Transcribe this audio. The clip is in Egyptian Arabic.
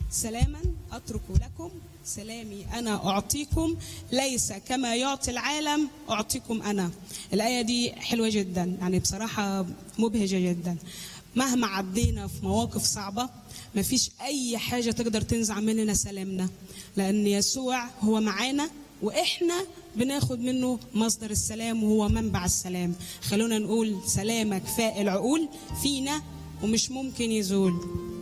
سلاما اترك لكم سلامي انا اعطيكم ليس كما يعطي العالم اعطيكم انا الايه دي حلوه جدا يعني بصراحه مبهجه جدا مهما عدينا في مواقف صعبه مفيش اي حاجه تقدر تنزع مننا سلامنا لان يسوع هو معانا واحنا بناخد منه مصدر السلام وهو منبع السلام خلونا نقول سلامك فاء العقول فينا ومش ممكن يزول